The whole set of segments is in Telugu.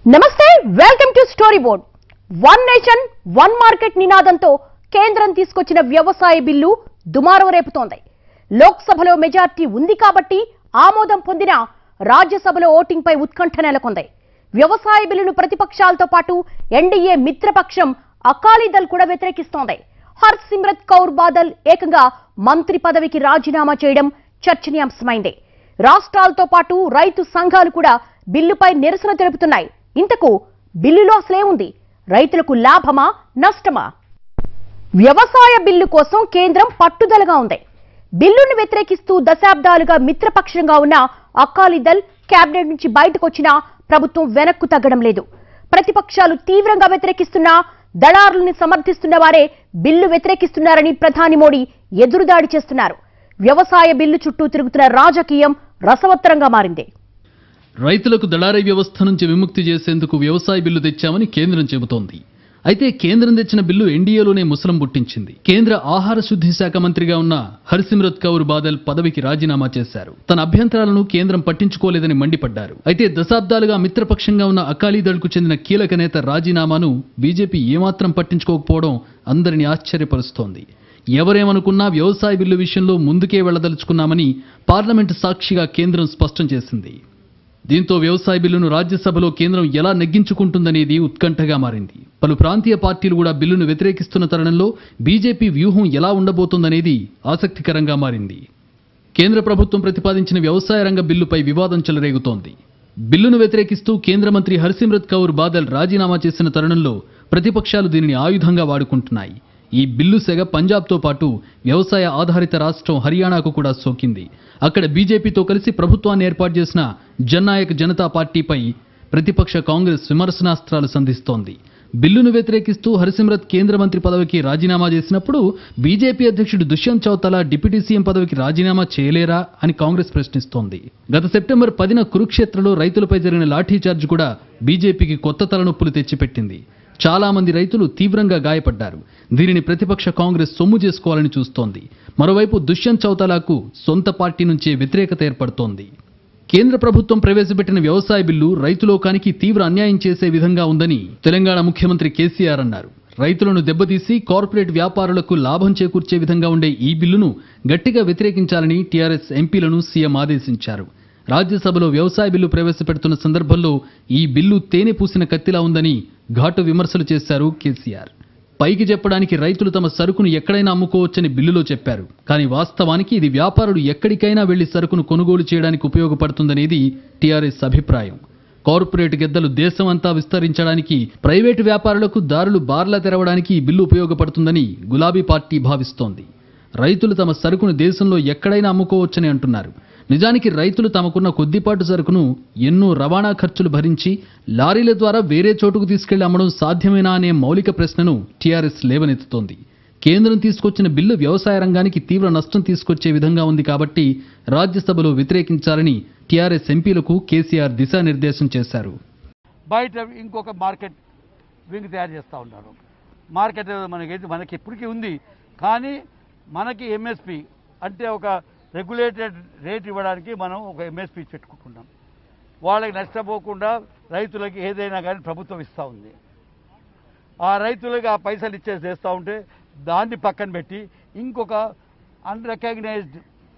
నమస్తే welcome to story board one nation one market నినాదంతో కేంద్రం తీసుకొచ్చిన వ్యవసాయ బిల్లు దుమారం రేపుతోంది లోక్సభలో మెజార్టీ ఉంది కాబట్టి ఆమోదం పొందిన రాజ్యసభలో ఓటింగ్ పై ఉత్కంఠ నెలకొంది వ్యవసాయ బిల్లును ప్రతిపక్షాలతో పాటు ఎన్డీఏ మిత్రపక్షం అకాలీదల్ కూడా వ్యతిరేకిస్తోంది హర్ సిమ్రత్ కౌర్ బాదల్ ఏకంగా మంత్రి పదవికి రాజీనామా చేయడం చర్చనీయాంశమైంది రాష్ట్రాలతో పాటు రైతు సంఘాలు కూడా బిల్లుపై నిరసన తెలుపుతున్నాయి ఇంతకు బిల్లులో అసలేముంది రైతులకు లాభమా నష్టమా వ్యవసాయ బిల్లు కోసం కేంద్రం పట్టుదలగా ఉంది బిల్లును వ్యతిరేకిస్తూ దశాబ్దాలుగా మిత్రపక్షంగా ఉన్న అకాలీదల్ కేబినెట్ నుంచి బయటకొచ్చినా ప్రభుత్వం వెనక్కు తగ్గడం లేదు ప్రతిపక్షాలు తీవ్రంగా వ్యతిరేకిస్తున్నా దళారుల్ని సమర్థిస్తున్న వారే బిల్లు వ్యతిరేకిస్తున్నారని ప్రధాని మోడీ ఎదురుదాడి చేస్తున్నారు వ్యవసాయ బిల్లు చుట్టూ తిరుగుతున్న రాజకీయం రసవత్తరంగా మారింది రైతులకు దళారీ వ్యవస్థ నుంచి విముక్తి చేసేందుకు వ్యవసాయ బిల్లు తెచ్చామని కేంద్రం చెబుతోంది అయితే కేంద్రం తెచ్చిన బిల్లు ఎన్డీఏలోనే ముసలం పుట్టించింది కేంద్ర ఆహార శుద్ధి శాఖ మంత్రిగా ఉన్న హర్సిమ్రత్ కౌర్ బాదల్ పదవికి రాజీనామా చేశారు తన అభ్యంతరాలను కేంద్రం పట్టించుకోలేదని మండిపడ్డారు అయితే దశాబ్దాలుగా మిత్రపక్షంగా ఉన్న అకాలీదళ్కు చెందిన కీలక నేత రాజీనామాను బీజేపీ ఏమాత్రం పట్టించుకోకపోవడం అందరినీ ఆశ్చర్యపరుస్తోంది ఎవరేమనుకున్నా వ్యవసాయ బిల్లు విషయంలో ముందుకే వెళ్లదలుచుకున్నామని పార్లమెంటు సాక్షిగా కేంద్రం స్పష్టం చేసింది దీంతో వ్యవసాయ బిల్లును రాజ్యసభలో కేంద్రం ఎలా నెగ్గించుకుంటుందనేది ఉత్కంఠగా మారింది పలు ప్రాంతీయ పార్టీలు కూడా బిల్లును వ్యతిరేకిస్తున్న తరుణంలో బీజేపీ వ్యూహం ఎలా ఉండబోతోందనేది ఆసక్తికరంగా మారింది కేంద్ర ప్రభుత్వం ప్రతిపాదించిన వ్యవసాయ రంగ బిల్లుపై వివాదం చెలరేగుతోంది బిల్లును వ్యతిరేకిస్తూ కేంద్ర మంత్రి హర్సిమ్రత్ కౌర్ బాదల్ రాజీనామా చేసిన తరుణంలో ప్రతిపక్షాలు దీనిని ఆయుధంగా వాడుకుంటున్నాయి ఈ బిల్లు సెగ పంజాబ్తో పాటు వ్యవసాయ ఆధారిత రాష్ట్రం హర్యానాకు కూడా సోకింది అక్కడ బీజేపీతో కలిసి ప్రభుత్వాన్ని ఏర్పాటు చేసిన జన్నాయక్ జనతా పార్టీపై ప్రతిపక్ష కాంగ్రెస్ విమర్శనాస్త్రాలు సంధిస్తోంది బిల్లును వ్యతిరేకిస్తూ హరిసిమ్రత్ కేంద్ర మంత్రి పదవికి రాజీనామా చేసినప్పుడు బీజేపీ అధ్యక్షుడు దుష్యంత్ చౌతాలా డిప్యూటీ సీఎం పదవికి రాజీనామా చేయలేరా అని కాంగ్రెస్ ప్రశ్నిస్తోంది గత సెప్టెంబర్ పదిన కురుక్షేత్రలో రైతులపై జరిగిన లాఠీచార్జ్ కూడా బీజేపీకి కొత్త తలనొప్పులు తెచ్చిపెట్టింది చాలా మంది రైతులు తీవ్రంగా గాయపడ్డారు దీనిని ప్రతిపక్ష కాంగ్రెస్ సొమ్ము చేసుకోవాలని చూస్తోంది మరోవైపు దుష్యంత్ చౌతాలాకు సొంత పార్టీ నుంచే వ్యతిరేకత ఏర్పడుతోంది కేంద్ర ప్రభుత్వం ప్రవేశపెట్టిన వ్యవసాయ బిల్లు రైతులోకానికి తీవ్ర అన్యాయం చేసే విధంగా ఉందని తెలంగాణ ముఖ్యమంత్రి కేసీఆర్ అన్నారు రైతులను దెబ్బతీసి కార్పొరేట్ వ్యాపారులకు లాభం చేకూర్చే విధంగా ఉండే ఈ బిల్లును గట్టిగా వ్యతిరేకించాలని టీఆర్ఎస్ ఎంపీలను సీఎం ఆదేశించారు రాజ్యసభలో వ్యవసాయ బిల్లు ప్రవేశపెడుతున్న సందర్భంలో ఈ బిల్లు తేనె పూసిన కత్తిలా ఉందని ఘాటు విమర్శలు చేశారు కేసీఆర్ పైకి చెప్పడానికి రైతులు తమ సరుకును ఎక్కడైనా అమ్ముకోవచ్చని బిల్లులో చెప్పారు కానీ వాస్తవానికి ఇది వ్యాపారులు ఎక్కడికైనా వెళ్లి సరుకును కొనుగోలు చేయడానికి ఉపయోగపడుతుందనేది టీఆర్ఎస్ అభిప్రాయం కార్పొరేట్ గెద్దలు దేశం అంతా విస్తరించడానికి ప్రైవేటు వ్యాపారులకు దారులు బార్లా తెరవడానికి ఈ బిల్లు ఉపయోగపడుతుందని గులాబీ పార్టీ భావిస్తోంది రైతులు తమ సరుకును దేశంలో ఎక్కడైనా అమ్ముకోవచ్చని అంటున్నారు నిజానికి రైతులు తమకున్న కొద్దిపాటు సరుకును ఎన్నో రవాణా ఖర్చులు భరించి లారీల ద్వారా వేరే చోటుకు తీసుకెళ్లి అమ్మడం సాధ్యమేనా అనే మౌలిక ప్రశ్నను టీఆర్ఎస్ లేవనెత్తుతోంది కేంద్రం తీసుకొచ్చిన బిల్లు వ్యవసాయ రంగానికి తీవ్ర నష్టం తీసుకొచ్చే విధంగా ఉంది కాబట్టి రాజ్యసభలో వ్యతిరేకించాలని టీఆర్ఎస్ ఎంపీలకు కేసీఆర్ దిశానిర్దేశం చేశారు బయట ఇంకొక మార్కెట్ వింగ్ తయారు చేస్తూ ఉన్నారు మార్కెట్ మనకి మనకి ఇప్పటికీ ఉంది కానీ మనకి ఎంఎస్పి అంటే ఒక రెగ్యులేటెడ్ రేట్ ఇవ్వడానికి మనం ఒక ఎంఎస్పి పెట్టుకుంటున్నాం వాళ్ళకి నష్టపోకుండా రైతులకి ఏదైనా కానీ ప్రభుత్వం ఇస్తూ ఉంది ఆ రైతులకి ఆ పైసలు ఇచ్చేసి చేస్తూ ఉంటే దాన్ని పక్కన పెట్టి ఇంకొక అన్రికగ్నైజ్డ్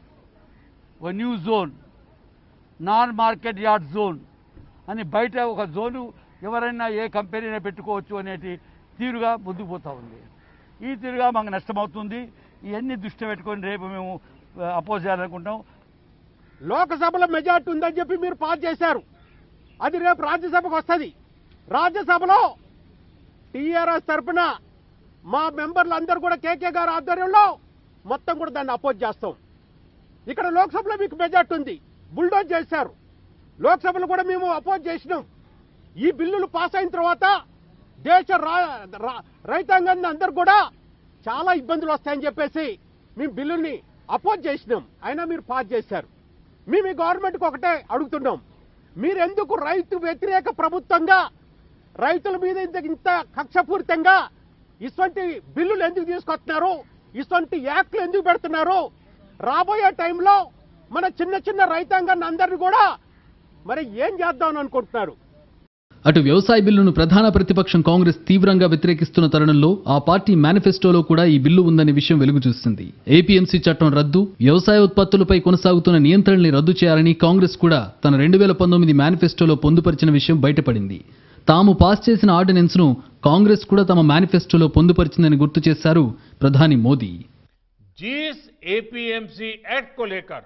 ఒక new zone non market yard zone అని బయట ఒక జోను ఎవరైనా ఏ కంపెనీ పెట్టుకోవచ్చు అనేటి తీరుగా ముందుకు పోతా ఉంది ఈ తీరుగా మాకు నష్టమవుతుంది ఇవన్నీ దృష్టి పెట్టుకొని రేపు మేము అపోజ్ చేయాలనుకుంటాం లోకసభలో మెజార్టీ ఉందని చెప్పి మీరు పాస్ చేశారు అది రేపు రాజ్యసభకు వస్తుంది రాజ్యసభలో టీఆర్ఎస్ తరఫున మా మెంబర్లు అందరూ కూడా కేకే గారి ఆధ్వర్యంలో మొత్తం కూడా దాన్ని అపోజ్ చేస్తాం ఇక్కడ లోక్సభలో మీకు మెజార్టీ ఉంది బుల్డోజ్ చేశారు లోక్సభలో కూడా మేము అపోజ్ చేసినాం ఈ బిల్లులు పాస్ అయిన తర్వాత దేశ రా- రా- రైతాంగాన్ని అందరు కూడా చాలా ఇబ్బందులు వస్తాయని చెప్పేసి మేము బిల్లుల్ని అపోజ్ చేసినాం అయినా మీరు పాస్ చేశారు మేము ఈ గవర్నమెంట్కి ఒకటే అడుగుతున్నాం మీరెందుకు రైతు వ్యతిరేక ప్రభుత్వంగా రైతుల మీద ఇంత ఇంత కక్షపూరితంగా ఇటువంటి బిల్లులు ఎందుకు తీసుకొస్తున్నారు ఇటువంటి యాక్ట్లు ఎందుకు పెడుతున్నారు రాబోయే టైంలో మన చిన్న చిన్న రైతాంగాన్ని అందరిని కూడా మరి ఏం చేద్దామని అనుకుంటున్నారు అటు వ్యవసాయ బిల్లును ప్రధాన ప్రతిపక్షం కాంగ్రెస్ తీవ్రంగా వ్యతిరేకిస్తున్న తరుణంలో ఆ పార్టీ మేనిఫెస్టోలో కూడా ఈ బిల్లు ఉందనే విషయం వెలుగు చూసింది ఏపీఎంసీ చట్టం రద్దు వ్యవసాయ ఉత్పత్తులపై కొనసాగుతున్న నియంత్రణల్ని రద్దు చేయాలని కాంగ్రెస్ కూడా తన రెండు వేల పంతొమ్మిది మేనిఫెస్టోలో పొందుపరిచిన విషయం బయటపడింది తాము పాస్ చేసిన ఆర్డినెన్స్ ను కాంగ్రెస్ కూడా తమ మేనిఫెస్టోలో పొందుపరిచిందని గుర్తు చేశారు ప్రధాని మోదీ जिस एपीएमसी एक्ट को लेकर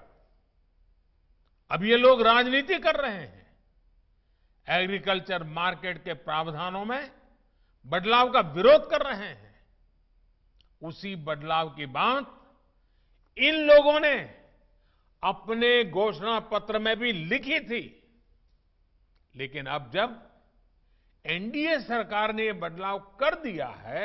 अब ये लोग राजनीति कर रहे हैं एग्रीकल्चर मार्केट के प्रावधानों में बदलाव का विरोध कर रहे हैं उसी बदलाव की बात इन लोगों ने अपने घोषणा पत्र में भी लिखी थी लेकिन अब जब एनडीए सरकार ने ये बदलाव कर दिया है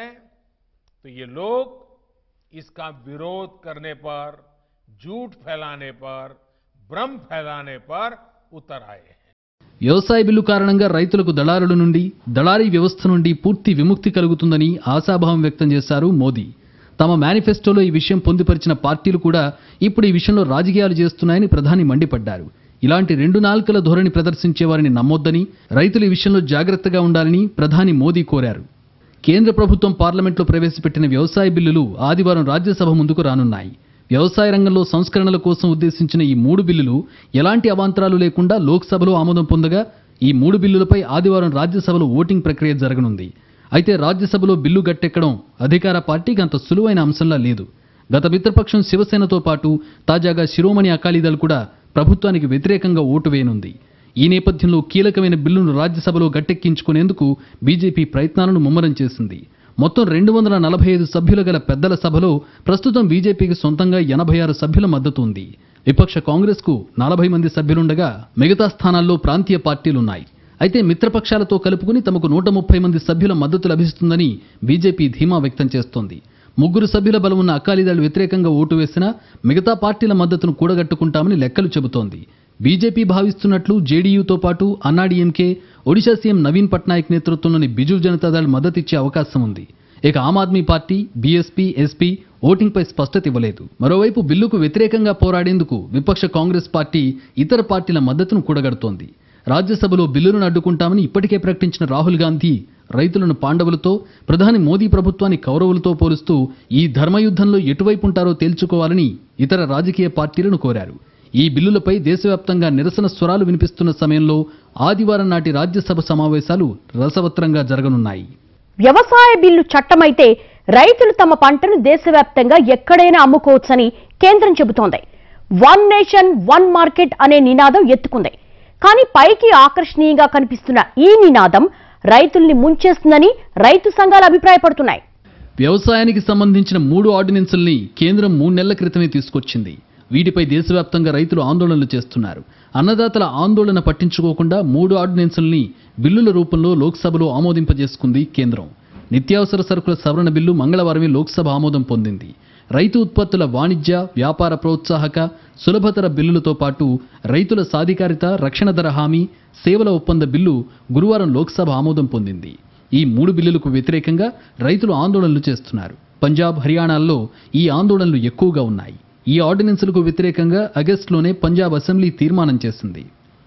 तो ये लोग इसका विरोध करने पर झूठ फैलाने पर भ्रम फैलाने पर उतर आए हैं వ్యవసాయ బిల్లు కారణంగా రైతులకు దళారుల నుండి దళారీ వ్యవస్థ నుండి పూర్తి విముక్తి కలుగుతుందని ఆశాభావం వ్యక్తం చేశారు మోదీ తమ మేనిఫెస్టోలో ఈ విషయం పొందుపరిచిన పార్టీలు కూడా ఇప్పుడు ఈ విషయంలో రాజకీయాలు చేస్తున్నాయని ప్రధాని మండిపడ్డారు ఇలాంటి రెండు నాల్కల ధోరణి ప్రదర్శించే వారిని నమ్మొద్దని రైతులు ఈ విషయంలో జాగ్రత్తగా ఉండాలని ప్రధాని మోదీ కోరారు కేంద్ర ప్రభుత్వం పార్లమెంట్లో ప్రవేశపెట్టిన వ్యవసాయ బిల్లులు ఆదివారం రాజ్యసభ ముందుకు రానున్నాయి వ్యవసాయ రంగంలో సంస్కరణల కోసం ఉద్దేశించిన ఈ మూడు బిల్లులు ఎలాంటి అవాంతరాలు లేకుండా లోక్సభలో ఆమోదం పొందగా ఈ మూడు బిల్లులపై ఆదివారం రాజ్యసభలో ఓటింగ్ ప్రక్రియ జరగనుంది అయితే రాజ్యసభలో బిల్లు గట్టెక్కడం అధికార పార్టీకి అంత సులువైన అంశంలా లేదు గత మిత్రపక్షం శివసేనతో పాటు తాజాగా శిరోమణి అకాలీదళ్ కూడా ప్రభుత్వానికి వ్యతిరేకంగా ఓటు వేయనుంది ఈ నేపథ్యంలో కీలకమైన బిల్లును రాజ్యసభలో గట్టెక్కించుకునేందుకు బీజేపీ ప్రయత్నాలను ముమ్మరం చేసింది మొత్తం రెండు వందల నలభై ఐదు సభ్యులు గల పెద్దల సభలో ప్రస్తుతం బీజేపీకి సొంతంగా ఎనభై ఆరు సభ్యుల మద్దతు ఉంది విపక్ష కాంగ్రెస్కు నలభై మంది సభ్యులుండగా మిగతా స్థానాల్లో ప్రాంతీయ పార్టీలున్నాయి అయితే మిత్రపక్షాలతో కలుపుకుని తమకు నూట ముప్పై మంది సభ్యుల మద్దతు లభిస్తుందని బీజేపీ ధీమా వ్యక్తం చేస్తోంది ముగ్గురు సభ్యుల బలం ఉన్న అకాలీదళ్ వ్యతిరేకంగా ఓటు వేసినా మిగతా పార్టీల మద్దతును కూడగట్టుకుంటామని లెక్కలు చెబుతోంది బీజేపీ భావిస్తున్నట్లు జేడీయూతో పాటు అన్నాడీఎంకే ఒడిశా సీఎం నవీన్ పట్నాయక్ నేతృత్వంలోని బిజు జనతాదళ్ మద్దతిచ్చే అవకాశం ఉంది ఇక Aam Aadmi party BSP SP ఓటింగ్పై స్పష్టత ఇవ్వలేదు మరోవైపు బిల్లుకు వ్యతిరేకంగా పోరాడేందుకు విపక్ష కాంగ్రెస్ పార్టీ ఇతర పార్టీల మద్దతును కూడగడుతోంది రాజ్యసభలో బిల్లులను అడ్డుకుంటామని ఇప్పటికే ప్రకటించిన రాహుల్ గాంధీ రైతులను పాండవులతో ప్రధాని మోదీ ప్రభుత్వాన్ని కౌరవులతో పోలుస్తూ ఈ ధర్మయుద్ధంలో ఎటువైపు ఉంటారో తేల్చుకోవాలని ఇతర రాజకీయ పార్టీలను కోరారు ఈ బిల్లులపై దేశవ్యాప్తంగా నిరసన స్వరాలు వినిపిస్తున్న సమయంలో ఆదివారం నాటి రాజ్యసభ సమావేశాలు రసవత్రంగా జరగనున్నాయి వ్యవసాయ బిల్లు చట్టమైతే రైతులు తమ పంటను దేశవ్యాప్తంగా ఎక్కడైనా అమ్ముకోవచ్చని కేంద్రం చెబుతోంది వన్ నేషన్ వన్ మార్కెట్ అనే నినాదం ఎత్తుకుంది కానీ పైకి ఆకర్షణీయంగా కనిపిస్తున్న ఈ నినాదం రైతుల్ని ముంచేస్తుందని రైతు సంఘాలు అభిప్రాయపడుతున్నాయి వ్యవసాయానికి సంబంధించిన మూడు ఆర్డినెన్సుల్ని కేంద్రం మూడు నెలల క్రితమే తీసుకొచ్చింది వీటిపై దేశవ్యాప్తంగా రైతులు ఆందోళనలు చేస్తున్నారు అన్నదాతల ఆందోళన పట్టించుకోకుండా మూడు ఆర్డినెన్సుల్ని బిల్లుల రూపంలో లోక్సభలో ఆమోదింపజేసుకుంది కేంద్రం నిత్యావసర సరుకుల సవరణ బిల్లు మంగళవారమే లోక్సభ ఆమోదం పొందింది రైతు ఉత్పత్తుల వాణిజ్య వ్యాపార ప్రోత్సాహక సులభతర బిల్లులతో పాటు రైతుల సాధికారిత రక్షణ ధర హామీ సేవల ఒప్పంద బిల్లు గురువారం లోక్సభ ఆమోదం పొందింది ఈ మూడు బిల్లులకు వ్యతిరేకంగా రైతులు ఆందోళనలు చేస్తున్నారు పంజాబ్ హర్యానాల్లో ఈ ఆందోళనలు ఎక్కువగా ఉన్నాయి ఈ ఆర్డినెన్సులకు వ్యతిరేకంగా ఆగస్టులోనే పంజాబ్ అసెంబ్లీ తీర్మానం చేసింది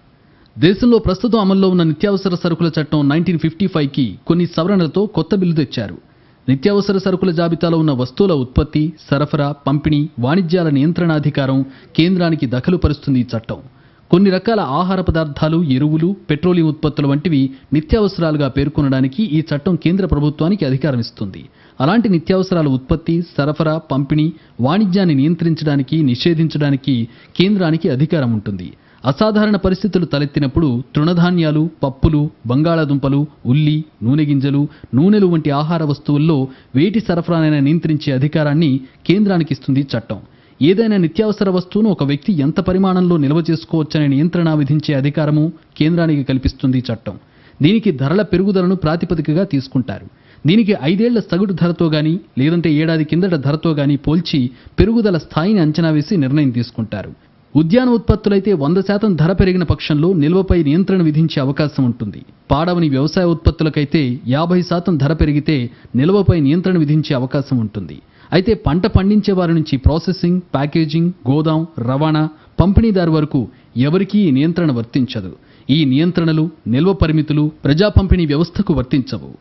దేశంలో ప్రస్తుతం అమల్లో ఉన్న నిత్యావసర సరుకుల చట్టం నైన్టీన్ ఫిఫ్టీ ఫైవ్కి కొన్ని సవరణలతో కొత్త బిల్లు తెచ్చారు నిత్యావసర సరుకుల జాబితాలో ఉన్న వస్తువుల ఉత్పత్తి సరఫరా పంపిణీ వాణిజ్యాల నియంత్రణాధికారం కేంద్రానికి దఖలుపరుస్తుంది ఈ చట్టం కొన్ని రకాల ఆహార పదార్థాలు ఎరువులు పెట్రోలియం ఉత్పత్తులు వంటివి నిత్యావసరాలుగా పేర్కొనడానికి ఈ చట్టం కేంద్ర ప్రభుత్వానికి అధికారం ఇస్తుంది అలాంటి నిత్యావసరాల ఉత్పత్తి సరఫరా పంపిణీ వాణిజ్యాన్ని నియంత్రించడానికి నిషేధించడానికి కేంద్రానికి అధికారం ఉంటుంది అసాధారణ పరిస్థితులు తలెత్తినప్పుడు తృణధాన్యాలు పప్పులు బంగాళాదుంపలు ఉల్లి నూనె గింజలు నూనెలు వంటి ఆహార వస్తువుల్లో వేటి సరఫరానైనా నియంత్రించే అధికారాన్ని కేంద్రానికి ఇస్తుంది చట్టం ఏదైనా నిత్యావసర వస్తువును ఒక వ్యక్తి ఎంత పరిమాణంలో నిల్వ చేసుకోవచ్చనే నియంత్రణ విధించే అధికారము కేంద్రానికి కల్పిస్తుంది చట్టం దీనికి ధరల పెరుగుదలను ప్రాతిపదికగా తీసుకుంటారు దీనికి ఐదేళ్ల సగటు ధరతో గాని లేదంటే ఏడాది కిందట ధరతో గాని పోల్చి పెరుగుదల స్థాయిని అంచనా వేసి నిర్ణయం తీసుకుంటారు ఉద్యాన ఉత్పత్తులైతే వంద శాతం ధర పెరిగిన పక్షంలో నిల్వపై నియంత్రణ విధించే అవకాశం ఉంటుంది పాడవని వ్యవసాయ ఉత్పత్తులకైతే యాభై శాతం ధర పెరిగితే నిల్వపై నియంత్రణ విధించే అవకాశం ఉంటుంది అయితే పంట పండించే వారి నుంచి ప్రాసెసింగ్ ప్యాకేజింగ్ గోదాం రవాణా పంపిణీదారు వరకు ఎవరికీ ఈ నియంత్రణ వర్తించదు ఈ నియంత్రణలు నిల్వ పరిమితులు ప్రజా పంపిణీ వ్యవస్థకు వర్తించవు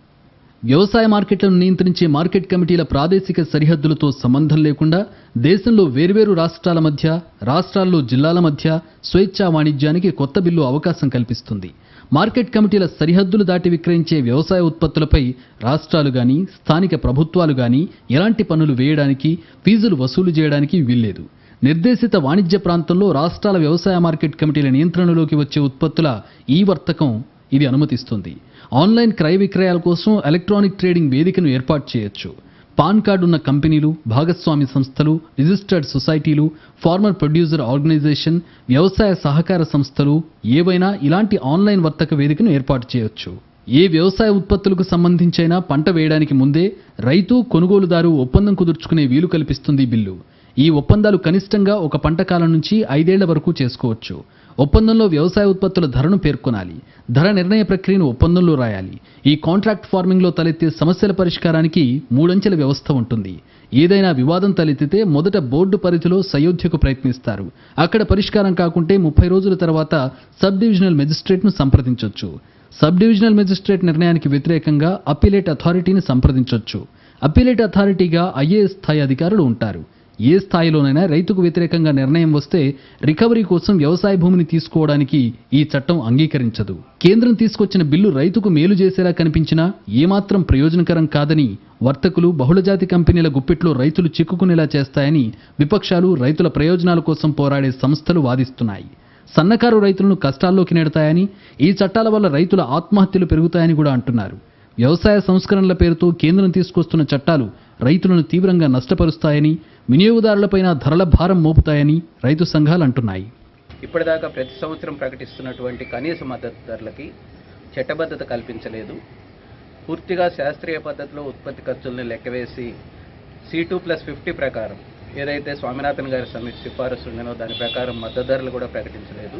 వ్యవసాయ మార్కెట్లను నియంత్రించే మార్కెట్ కమిటీల ప్రాదేశిక సరిహద్దులతో సంబంధం లేకుండా దేశంలో వేర్వేరు రాష్ట్రాల మధ్య రాష్ట్రాల్లో జిల్లాల మధ్య స్వేచ్ఛా వాణిజ్యానికి కొత్త బిల్లు అవకాశం కల్పిస్తుంది మార్కెట్ కమిటీల సరిహద్దులు దాటి విక్రయించే వ్యవసాయ ఉత్పత్తులపై రాష్ట్రాలు గాని స్థానిక ప్రభుత్వాలు గాని ఎలాంటి పన్నులు వేయడానికి ఫీజులు వసూలు చేయడానికి వీల్లేదు నిర్దేశిత వాణిజ్య ప్రాంతంలో రాష్ట్రాల వ్యవసాయ మార్కెట్ కమిటీల నియంత్రణలోకి వచ్చే ఉత్పత్తుల ఈ వర్తకం ఇది అనుమతిస్తుంది ఆన్లైన్ క్రయ విక్రయాల కోసం ఎలక్ట్రానిక్ ట్రేడింగ్ వేదికను ఏర్పాటు చేయొచ్చు పాన్ కార్డు ఉన్న కంపెనీలు భాగస్వామి సంస్థలు రిజిస్టర్డ్ సొసైటీలు ఫార్మర్ ప్రొడ్యూసర్ ఆర్గనైజేషన్ వ్యవసాయ సహకార సంస్థలు ఏవైనా ఇలాంటి ఆన్లైన్ వర్తక వేదికను ఏర్పాటు చేయొచ్చు ఏ వ్యవసాయ ఉత్పత్తులకు సంబంధించైనా పంట వేయడానికి ముందే రైతు కొనుగోలుదారు ఒప్పందం కుదుర్చుకునే వీలు కల్పిస్తుంది ఈ బిల్లు ఈ ఒప్పందాలు కనిష్టంగా ఒక పంట కాలం నుంచి ఐదేళ్ల వరకు చేసుకోవచ్చు ఒప్పందంలో వ్యవసాయ ఉత్పత్తుల ధరను పేర్కొనాలి ధర నిర్ణయ ప్రక్రియను ఒప్పందంలో రాయాలి ఈ కాంట్రాక్ట్ ఫార్మింగ్లో తలెత్తే సమస్యల పరిష్కారానికి మూడంచెల వ్యవస్థ ఉంటుంది ఏదైనా వివాదం తలెత్తితే మొదట బోర్డు పరిధిలో సయోధ్యకు ప్రయత్నిస్తారు అక్కడ పరిష్కారం కాకుంటే ముప్పై రోజుల తర్వాత సబ్ డివిజనల్ మెజిస్ట్రేట్ను సంప్రదించొచ్చు సబ్ డివిజనల్ మెజిస్ట్రేట్ నిర్ణయానికి వ్యతిరేకంగా అప్పీలేట్ అథారిటీని సంప్రదించొచ్చు అప్పీలేట్ అథారిటీగా ఐఏఎస్ స్థాయి అధికారులు ఉంటారు ఏ స్థాయిలోనైనా రైతుకు వ్యతిరేకంగా నిర్ణయం వస్తే రికవరీ కోసం వ్యవసాయ భూమిని తీసుకోవడానికి ఈ చట్టం అంగీకరించదు కేంద్రం తీసుకొచ్చిన బిల్లు రైతుకు మేలు చేసేలా కనిపించినా ఏమాత్రం ప్రయోజనకరం కాదని వర్తకులు బహుళజాతి కంపెనీల గుప్పిట్లో రైతులు చిక్కుకునేలా చేస్తాయని విపక్షాలు రైతుల ప్రయోజనాల కోసం పోరాడే సంస్థలు వాదిస్తున్నాయి సన్నకారు రైతులను కష్టాల్లోకి నెడతాయని ఈ చట్టాల వల్ల రైతుల ఆత్మహత్యలు పెరుగుతాయని కూడా అంటున్నారు వ్యవసాయ సంస్కరణల పేరుతో కేంద్రం తీసుకొస్తున్న చట్టాలు రైతులను తీవ్రంగా నష్టపరుస్తాయని వినియోగదారులపైన ధరల భారం మోపుతాయని రైతు సంఘాలు అంటున్నాయి ఇప్పటిదాకా ప్రతి సంవత్సరం ప్రకటిస్తున్నటువంటి కనీస మద్దతు ధరలకి చట్టబద్ధత కల్పించలేదు పూర్తిగా శాస్త్రీయ పద్ధతిలో ఉత్పత్తి ఖర్చుల్ని లెక్కవేసి సి టూ ప్లస్ ఫిఫ్టీ ప్రకారం ఏదైతే స్వామినాథన్ గారి సమితి సిఫారసు ఉండనో దాని ప్రకారం మద్దతు ధరలు కూడా ప్రకటించలేదు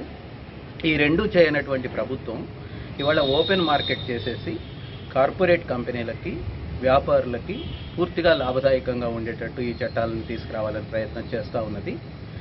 ఈ రెండూ చేయనటువంటి ప్రభుత్వం ఇవాళ ఓపెన్ మార్కెట్ చేసేసి కార్పొరేట్ కంపెనీలకి వ్యాపారులకి పూర్తిగా లాభదాయకంగా ఉండేటట్టు ఈ చట్టాలను తీసుకురావాలని ప్రయత్నం చేస్తూ ఉన్నది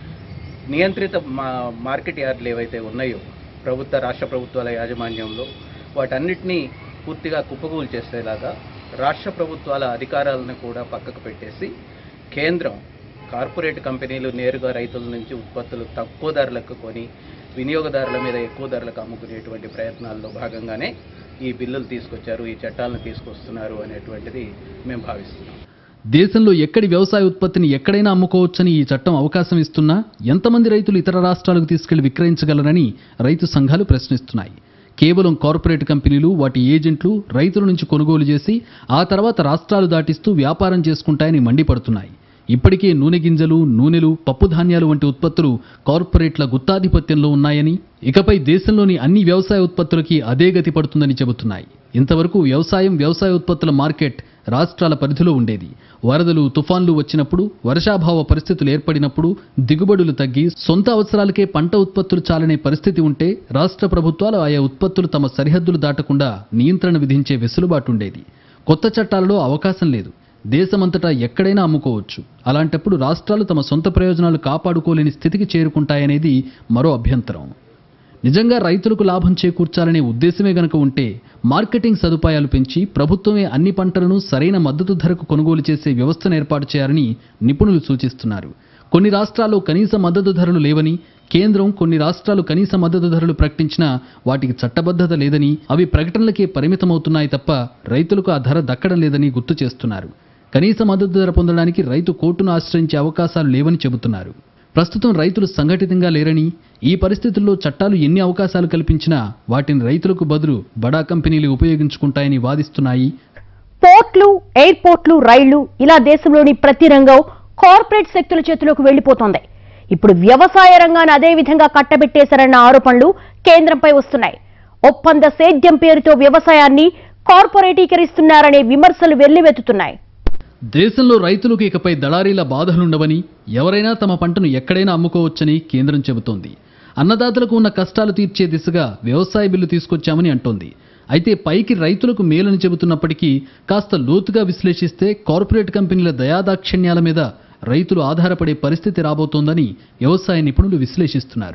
నియంత్రిత మా మార్కెట్ యార్డులు ఏవైతే ఉన్నాయో ప్రభుత్వ రాష్ట్ర ప్రభుత్వాల యాజమాన్యంలో వాటన్నిటినీ పూర్తిగా కుప్పకూలు చేసేలాగా రాష్ట్ర ప్రభుత్వాల అధికారాలను కూడా పక్కకు పెట్టేసి కేంద్రం కార్పొరేట్ కంపెనీలు నేరుగా రైతుల నుంచి ఉత్పత్తులు తక్కువ ధరలకు కొని వినియోగదారుల మీద ఎక్కువ ధరలకు అమ్ముకునేటువంటి ప్రయత్నాల్లో భాగంగానే ఈ బిల్లులు తీసుకొచ్చారు ఈ చట్టాలను తీసుకొస్తున్నారు అనేటువంటిది మేము భావిస్తున్నాం దేశంలో ఎక్కడి వ్యవసాయ ఉత్పత్తిని ఎక్కడైనా అమ్ముకోవచ్చని ఈ చట్టం అవకాశం ఇస్తున్నా ఎంతమంది రైతులు ఇతర రాష్ట్రాలకు తీసుకెళ్లి విక్రయించగలరని రైతు సంఘాలు ప్రశ్నిస్తున్నాయి కేవలం కార్పొరేట్ కంపెనీలు వాటి ఏజెంట్లు రైతుల నుంచి కొనుగోలు చేసి ఆ తర్వాత రాష్ట్రాలు దాటిస్తూ వ్యాపారం చేసుకుంటాయని మండిపడుతున్నాయి ఇప్పటికే నూనె గింజలు నూనెలు పప్పు ధాన్యాలు వంటి ఉత్పత్తులు కార్పొరేట్ల గుత్తాధిపత్యంలో ఉన్నాయని ఇకపై దేశంలోని అన్ని వ్యవసాయ ఉత్పత్తులకి అదే గతి పడుతుందని చెబుతున్నాయి ఇంతవరకు వ్యవసాయం వ్యవసాయ ఉత్పత్తుల మార్కెట్ రాష్ట్రాల పరిధిలో ఉండేది వరదలు తుఫాన్లు వచ్చినప్పుడు వర్షాభావ పరిస్థితులు ఏర్పడినప్పుడు దిగుబడులు తగ్గి సొంత అవసరాలకే పంట ఉత్పత్తులు చాలనే పరిస్థితి ఉంటే రాష్ట్ర ప్రభుత్వాలు ఆయా ఉత్పత్తులు తమ సరిహద్దులు దాటకుండా నియంత్రణ విధించే వెసులుబాటు ఉండేది కొత్త చట్టాలలో అవకాశం లేదు దేశమంతటా ఎక్కడైనా అమ్ముకోవచ్చు అలాంటప్పుడు రాష్ట్రాలు తమ సొంత ప్రయోజనాలు కాపాడుకోలేని స్థితికి చేరుకుంటాయనేది మరో అభ్యంతరం నిజంగా రైతులకు లాభం చేకూర్చాలనే ఉద్దేశమే గనక ఉంటే మార్కెటింగ్ సదుపాయాలు పెంచి ప్రభుత్వమే అన్ని పంటలను సరైన మద్దతు ధరకు కొనుగోలు చేసే వ్యవస్థను ఏర్పాటు చేయాలని నిపుణులు సూచిస్తున్నారు కొన్ని రాష్ట్రాల్లో కనీస మద్దతు ధరలు లేవని కేంద్రం కొన్ని రాష్ట్రాలు కనీస మద్దతు ధరలు ప్రకటించినా వాటికి చట్టబద్ధత లేదని అవి ప్రకటనలకే పరిమితమవుతున్నాయి తప్ప రైతులకు ఆ ధర దక్కడం లేదని గుర్తు చేస్తున్నారు కనీస మద్దతు ధర పొందడానికి రైతు కోర్టును ఆశ్రయించే అవకాశాలు లేవని చెబుతున్నారు ప్రస్తుతం రైతులు సంఘటితంగా లేరని ఈ పరిస్థితుల్లో చట్టాలు ఎన్ని అవకాశాలు కల్పించినా వాటిని రైతులకు బదులు బడా కంపెనీలు ఉపయోగించుకుంటాయని వాదిస్తున్నాయి పోర్ట్లు ఎయిర్పోర్ట్లు రైళ్లు ఇలా దేశంలోని ప్రతి రంగం కార్పొరేట్ శక్తుల చేతిలోకి వెళ్లిపోతోంది ఇప్పుడు వ్యవసాయ రంగాన్ని అదే విధంగా కట్టబెట్టేశారన్న ఆరోపణలు కేంద్రంపై వస్తున్నాయి ఒప్పంద సేద్యం పేరుతో వ్యవసాయాన్ని కార్పొరేటీకరిస్తున్నారనే విమర్శలు వెల్లువెత్తుతున్నాయి దేశంలో రైతులకు ఇకపై దళారీల బాధలుండవని ఎవరైనా తమ పంటను ఎక్కడైనా అమ్ముకోవచ్చని కేంద్రం చెబుతోంది అన్నదాతలకు ఉన్న కష్టాలు తీర్చే దిశగా వ్యవసాయ బిల్లు తీసుకొచ్చామని అంటోంది అయితే పైకి రైతులకు మేలని చెబుతున్నప్పటికీ కాస్త లోతుగా విశ్లేషిస్తే కార్పొరేట్ కంపెనీల దయాదాక్షిణ్యాల మీద రైతులు ఆధారపడే పరిస్థితి రాబోతోందని వ్యవసాయ నిపుణులు విశ్లేషిస్తున్నారు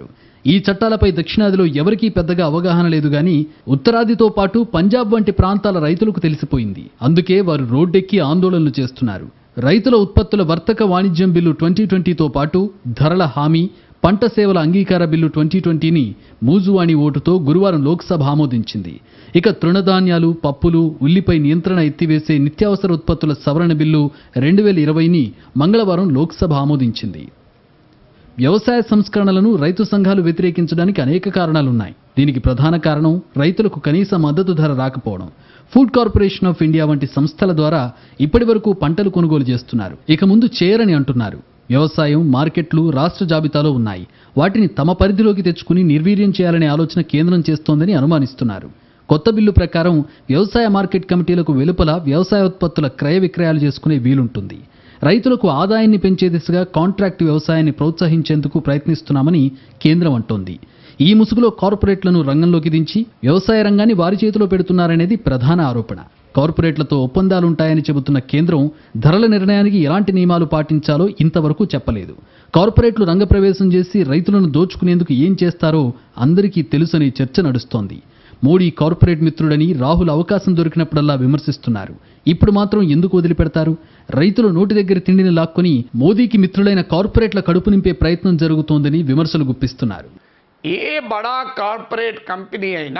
ఈ చట్టాలపై దక్షిణాదిలో ఎవరికీ పెద్దగా అవగాహన లేదు గాని ఉత్తరాదితో పాటు పంజాబ్ వంటి ప్రాంతాల రైతులకు తెలిసిపోయింది అందుకే వారు రోడ్డెక్కి ఆందోళనలు చేస్తున్నారు రైతుల ఉత్పత్తుల వర్తక వాణిజ్యం బిల్లు ట్వంటీ ట్వంటీతో పాటు ధరల హామీ పంట సేవల అంగీకార బిల్లు ట్వంటీ ట్వంటీని మూజువాణి ఓటుతో గురువారం లోక్సభ ఆమోదించింది ఇక తృణధాన్యాలు పప్పులు ఉల్లిపై నియంత్రణ ఎత్తివేసే నిత్యావసర ఉత్పత్తుల సవరణ బిల్లు రెండు వేల ఇరవైని మంగళవారం లోక్సభ ఆమోదించింది వ్యవసాయ సంస్కరణలను రైతు సంఘాలు వ్యతిరేకించడానికి అనేక కారణాలున్నాయి దీనికి ప్రధాన కారణం రైతులకు కనీస మద్దతు ధర రాకపోవడం ఫుడ్ కార్పొరేషన్ ఆఫ్ ఇండియా వంటి సంస్థల ద్వారా ఇప్పటి వరకు పంటలు కొనుగోలు చేస్తున్నారు ఇక ముందు చేయరని అంటున్నారు వ్యవసాయం మార్కెట్లు రాష్ట్ర జాబితాలో ఉన్నాయి వాటిని తమ పరిధిలోకి తెచ్చుకుని నిర్వీర్యం చేయాలనే ఆలోచన కేంద్రం చేస్తోందని అనుమానిస్తున్నారు కొత్త బిల్లు ప్రకారం వ్యవసాయ మార్కెట్ కమిటీలకు వెలుపల వ్యవసాయ ఉత్పత్తుల క్రయ విక్రయాలు చేసుకునే వీలుంటుంది రైతులకు ఆదాయాన్ని పెంచే దిశగా కాంట్రాక్ట్ వ్యవసాయాన్ని ప్రోత్సహించేందుకు ప్రయత్నిస్తున్నామని కేంద్రం అంటోంది ఈ ముసుగులో కార్పొరేట్లను రంగంలోకి దించి వ్యవసాయ రంగాన్ని వారి చేతిలో పెడుతున్నారనేది ప్రధాన ఆరోపణ కార్పొరేట్లతో ఒప్పందాలుంటాయని చెబుతున్న కేంద్రం ధరల నిర్ణయానికి ఎలాంటి నియమాలు పాటించాలో ఇంతవరకు చెప్పలేదు కార్పొరేట్లు రంగప్రవేశం చేసి రైతులను దోచుకునేందుకు ఏం చేస్తారో అందరికీ తెలుసనే చర్చ నడుస్తోంది మోడీ కార్పొరేట్ మిత్రుడని రాహుల్ అవకాశం దొరికినప్పుడల్లా విమర్శిస్తున్నారు ఇప్పుడు మాత్రం ఎందుకు వదిలిపెడతారు రైతులు నోటి దగ్గర తిండిని లాక్కొని మోదీకి మిత్రులైన కార్పొరేట్ల కడుపు నింపే ప్రయత్నం జరుగుతోందని విమర్శలు గుప్పిస్తున్నారు ఏ బడా కార్పొరేట్ కంపెనీ అయినా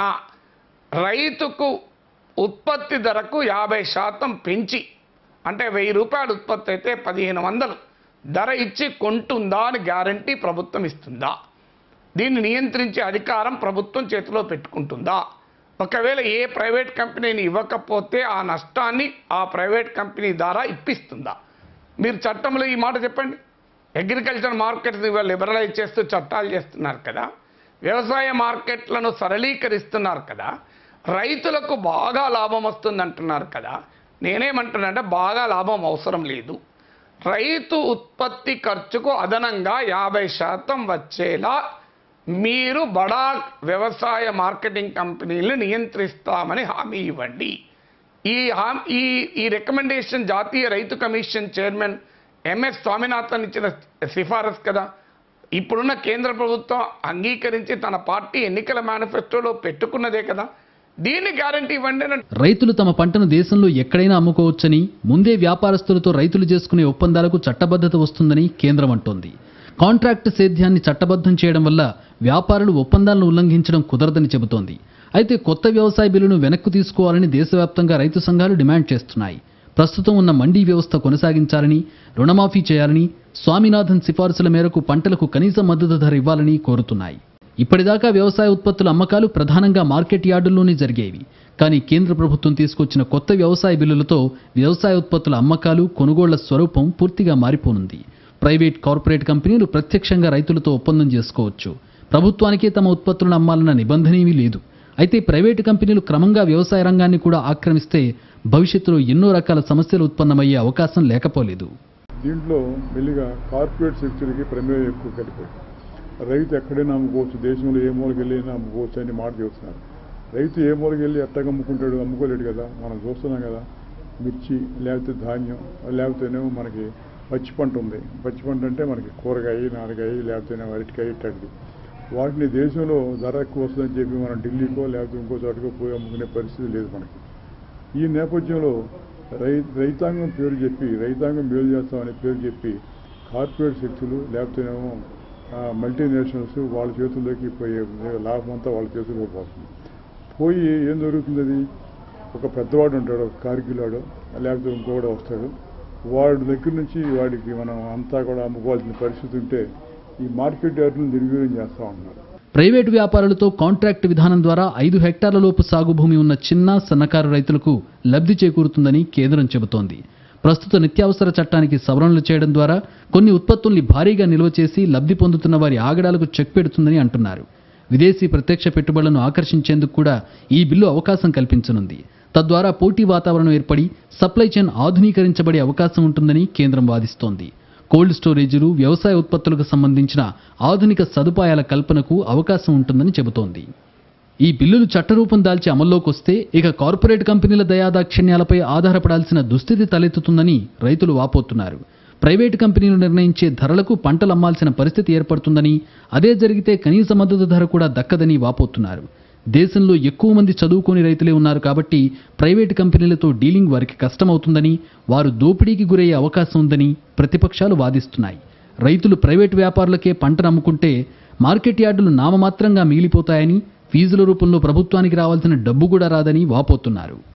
రైతుకు ఉత్పత్తి ధరకు యాభై శాతం పెంచి అంటే వెయ్యి రూపాయల ఉత్పత్తి అయితే పదిహేను వందలు ధర ఇచ్చి కొంటుందా అని గ్యారంటీ ప్రభుత్వం ఇస్తుందా దీన్ని నియంత్రించే అధికారం ప్రభుత్వం చేతిలో పెట్టుకుంటుందా ఒకవేళ ఏ ప్రైవేట్ కంపెనీని ఇవ్వకపోతే ఆ నష్టాన్ని ఆ ప్రైవేట్ కంపెనీ ద్వారా ఇప్పిస్తుందా మీరు చట్టంలో ఈ మాట చెప్పండి అగ్రికల్చర్ మార్కెట్స్ ఇవాళ లిబరలైజ్ చేస్తూ చట్టాలు చేస్తున్నారు కదా వ్యవసాయ మార్కెట్లను సరళీకరిస్తున్నారు కదా రైతులకు బాగా లాభం వస్తుంది అంటున్నారు కదా నేనేమంటున్నా అంటే బాగా లాభం అవసరం లేదు రైతు ఉత్పత్తి ఖర్చుకు అదనంగా యాభై శాతం వచ్చేలా మీరు బడా వ్యవసాయ మార్కెటింగ్ కంపెనీలను నియంత్రిస్తామని హామీ ఇవ్వండి ఈ హామ్ ఈ ఈ రికమెండేషన్ జాతీయ రైతు కమిషన్ చైర్మన్ ఎంఎస్ స్వామినాథన్ ఇచ్చిన సిఫారసు కదా ఇప్పుడున్న కేంద్ర ప్రభుత్వం అంగీకరించి తన పార్టీ ఎన్నికల మేనిఫెస్టోలో పెట్టుకున్నదే కదా దీన్ని గ్యారంటీ ఇవ్వండి అని రైతులు తమ పంటను దేశంలో ఎక్కడైనా అమ్ముకోవచ్చని ముందే వ్యాపారస్తులతో రైతులు చేసుకునే ఒప్పందాలకు చట్టబద్ధత వస్తుందని కేంద్రం అంటోంది కాంట్రాక్ట్ సేద్యాన్ని చట్టబద్ధం చేయడం వల్ల వ్యాపారులు ఒప్పందాలను ఉల్లంఘించడం కుదరదని చెబుతోంది అయితే కొత్త వ్యవసాయ బిల్లును వెనక్కు తీసుకోవాలని దేశవ్యాప్తంగా రైతు సంఘాలు డిమాండ్ చేస్తున్నాయి ప్రస్తుతం ఉన్న మండీ వ్యవస్థ కొనసాగించాలని రుణమాఫీ చేయాలని స్వామినాథన్ సిఫార్సుల మేరకు పంటలకు కనీస మద్దతు ధర ఇవ్వాలని కోరుతున్నాయి ఇప్పటిదాకా వ్యవసాయ ఉత్పత్తుల అమ్మకాలు ప్రధానంగా మార్కెట్ యార్డుల్లోనే జరిగేవి కానీ కేంద్ర ప్రభుత్వం తీసుకొచ్చిన కొత్త వ్యవసాయ బిల్లులతో వ్యవసాయ ఉత్పత్తుల అమ్మకాలు కొనుగోళ్ల స్వరూపం పూర్తిగా మారిపోనుంది ప్రైవేట్ కార్పొరేట్ కంపెనీలు ప్రత్యక్షంగా రైతులతో ఒప్పందం చేసుకోవచ్చు ప్రభుత్వానికే తమ ఉత్పత్తులను అమ్మాలన్న నిబంధన ఏమీ లేదు అయితే ప్రైవేటు కంపెనీలు క్రమంగా వ్యవసాయ రంగాన్ని కూడా ఆక్రమిస్తే భవిష్యత్తులో ఎన్నో రకాల సమస్యలు ఉత్పన్నమయ్యే అవకాశం లేకపోలేదు దీంట్లో మెల్లిగా కార్పొరేట్ సెక్టర్కి ప్రమేయం ఎక్కువ కలిపోయింది రైతు ఎక్కడైనా అమ్ముకోవచ్చు దేశంలో ఏ మూలకి వెళ్ళైనా అమ్ముకోవచ్చు అని మాట చెబుతున్నారు రైతు ఏ మూలకి వెళ్ళి ఎట్టగా అమ్ముకుంటాడు అమ్ముకోలేడు కదా మనం చూస్తున్నాం కదా మిర్చి లేకపోతే ధాన్యం లేకపోతేనేమో మనకి పచ్చి పంట ఉంది పచ్చి పంట అంటే మనకి కూరగాయ నారగాయ లేకపోతేనేమో అరటికాయ ఇట్లాంటిది వాటిని దేశంలో ధర ఎక్కువ వస్తుందని చెప్పి మనం ఢిల్లీకో లేకపోతే ఇంకో చోటకో పోయి అమ్ముకునే పరిస్థితి లేదు మనకి ఈ నేపథ్యంలో రై రైతాంగం పేరు చెప్పి రైతాంగం మేలు చేస్తామనే పేరు చెప్పి కార్పొరేట్ శక్తులు లేకపోతేనేమో ఆ, మల్టీనేషనల్స్ వాళ్ళ చేతుల్లోకి పోయే లాభం అంతా వాళ్ళ చేతుల్లోకి పోతుంది పోయి ఏం జరుగుతుంది అది ఒక పెద్దవాడు ఉంటాడు ఒక కార్గిలాడు లేకపోతే ఇంకోడు వస్తాడు వాడి దగ్గర నుంచి వాడికి మనం అంతా కూడా అమ్ముకోవాల్సిన పరిస్థితి ఉంటే ఈ మార్కెట్ యార్డులను నిర్వీర్యం చేస్తూ ఉంటున్నారు ప్రైవేటు వ్యాపారులతో కాంట్రాక్ట్ విధానం ద్వారా ఐదు హెక్టార్ల లోపు సాగు భూమి ఉన్న చిన్న సన్నకారు రైతులకు లబ్ధి చేకూరుతుందని కేంద్రం చెబుతోంది ప్రస్తుత నిత్యావసర చట్టానికి సవరణలు చేయడం ద్వారా కొన్ని ఉత్పత్తుల్ని భారీగా నిల్వ చేసి లబ్ధి పొందుతున్న వారి ఆగడాలకు చెక్ పెడుతుందని అంటున్నారు విదేశీ ప్రత్యక్ష పెట్టుబడులను ఆకర్షించేందుకు కూడా ఈ బిల్లు అవకాశం కల్పించనుంది తద్వారా పోటీ వాతావరణం ఏర్పడి సప్లై చైన్ ఆధునీకరించబడే అవకాశం ఉంటుందని కేంద్రం వాదిస్తోంది కోల్డ్ స్టోరేజీలు వ్యవసాయ ఉత్పత్తులకు సంబంధించిన ఆధునిక సదుపాయాల కల్పనకు అవకాశం ఉంటుందని చెబుతోంది ఈ బిల్లులు చట్టరూపం దాల్చి అమల్లోకి వస్తే ఇక కార్పొరేట్ కంపెనీల దయాదాక్షిణ్యాలపై ఆధారపడాల్సిన దుస్థితి తలెత్తుతుందని రైతులు వాపోతున్నారు ప్రైవేటు కంపెనీలు నిర్ణయించే ధరలకు పంటలు అమ్మాల్సిన పరిస్థితి ఏర్పడుతుందని అదే జరిగితే కనీస మద్దతు ధర కూడా దక్కదని వాపోతున్నారు దేశంలో ఎక్కువ మంది చదువుకోని రైతులే ఉన్నారు కాబట్టి ప్రైవేటు కంపెనీలతో డీలింగ్ వారికి కష్టమవుతుందని వారు దోపిడీకి గురయ్యే అవకాశం ఉందని ప్రతిపక్షాలు వాదిస్తున్నాయి రైతులు ప్రైవేటు వ్యాపారులకే పంటను అమ్ముకుంటే మార్కెట్ యార్డులు నామమాత్రంగా మిగిలిపోతాయని ఫీజుల రూపంలో ప్రభుత్వానికి రావాల్సిన డబ్బు కూడా రాదని వాపోతున్నారు